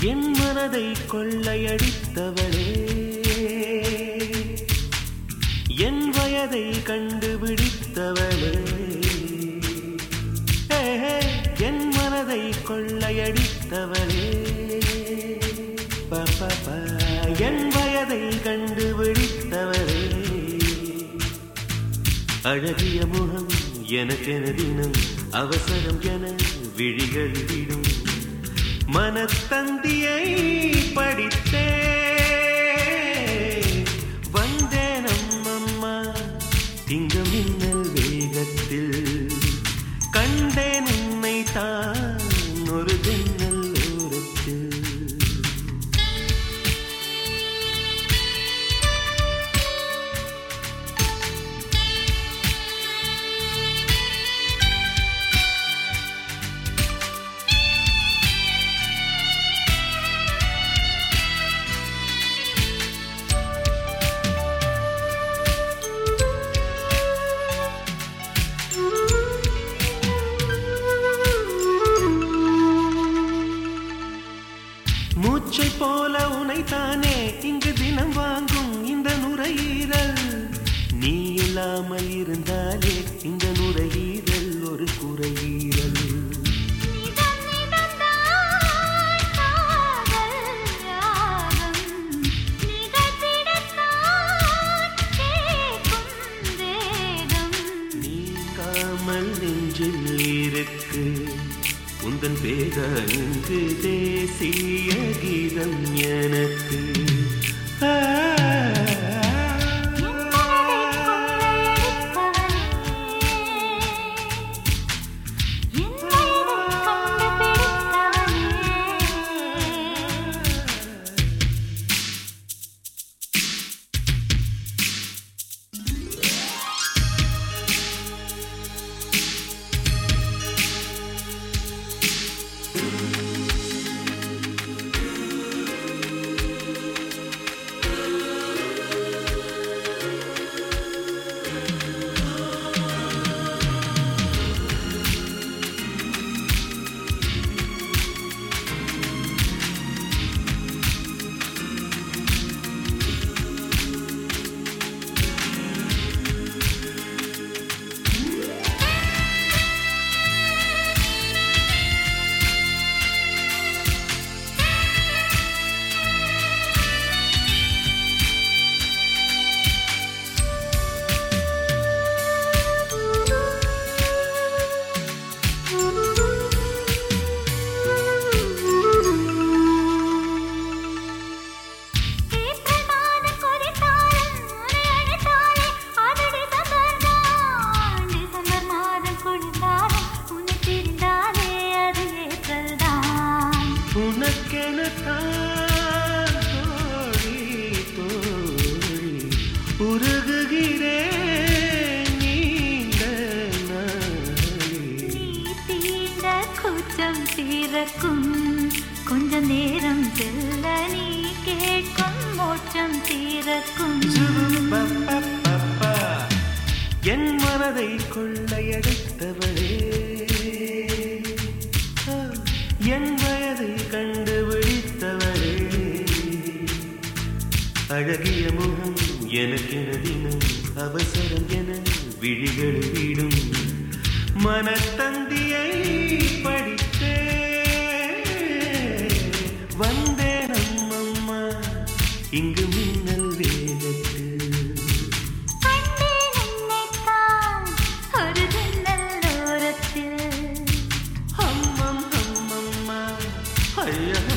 என் மனதை கொள்ளையடித்தவளே என் வயதை கண்டுபிடித்தவளே ஹே, ஹே, என் மனதை கொள்ளையடித்தவளே ப, ப, ப, என் வயதை கண்டுபிடித்தவளே அழகிய முகம் எனக்கென தினம் அவசரம் என விழிகள் விடும் மனத்தந்தியை படித்தே வந்தேன் அம்மம்மா திங்க மின்னல் வேகத்தில் கண்டேன் உன்னை தான் ஒரு ஜன்னல் ஓரத்தில் மூச்சை போல உனைத்தானே இங்கு தினம் வாங்கும் இந்த நுரையீரல் நீ இல்லாமல் இருந்தாலே இந்த நுரையீரல் ஒரு குறையீரல் நீங்காமல் நெஞ்சில் இருக்கு உந்தன் பேத இங்கு தேசிய கீதம் எனக்கு ஆ. உனக்கெனத்தான் தோழி தோழி உருகுகிறேன் நீண்ட நாளில். கூச்சம் தீரக்கும் கொஞ்ச நேரம் செல்ல நீ கேட்கும் மோட்சம் தீரக்கும் சுருபப்பப்பப்பா. என் மனதை கொள்ளையடித்தவளே ஆ, என் வயதை கண்டுபிடித்தவளே அழகிய முகம் எனக்கென தினம் அவசரம் என விழிகள் விடும் மனத்தந்தியை படித்தே வந்தேன் அம்மம்மா இங்கு மின்னல் வேகத்தில் கண்டேன் உன்னைத்தான் ஒரு ஜன்னல் ஓரத்தில் அம்மம் அம்மம்மா ஐயா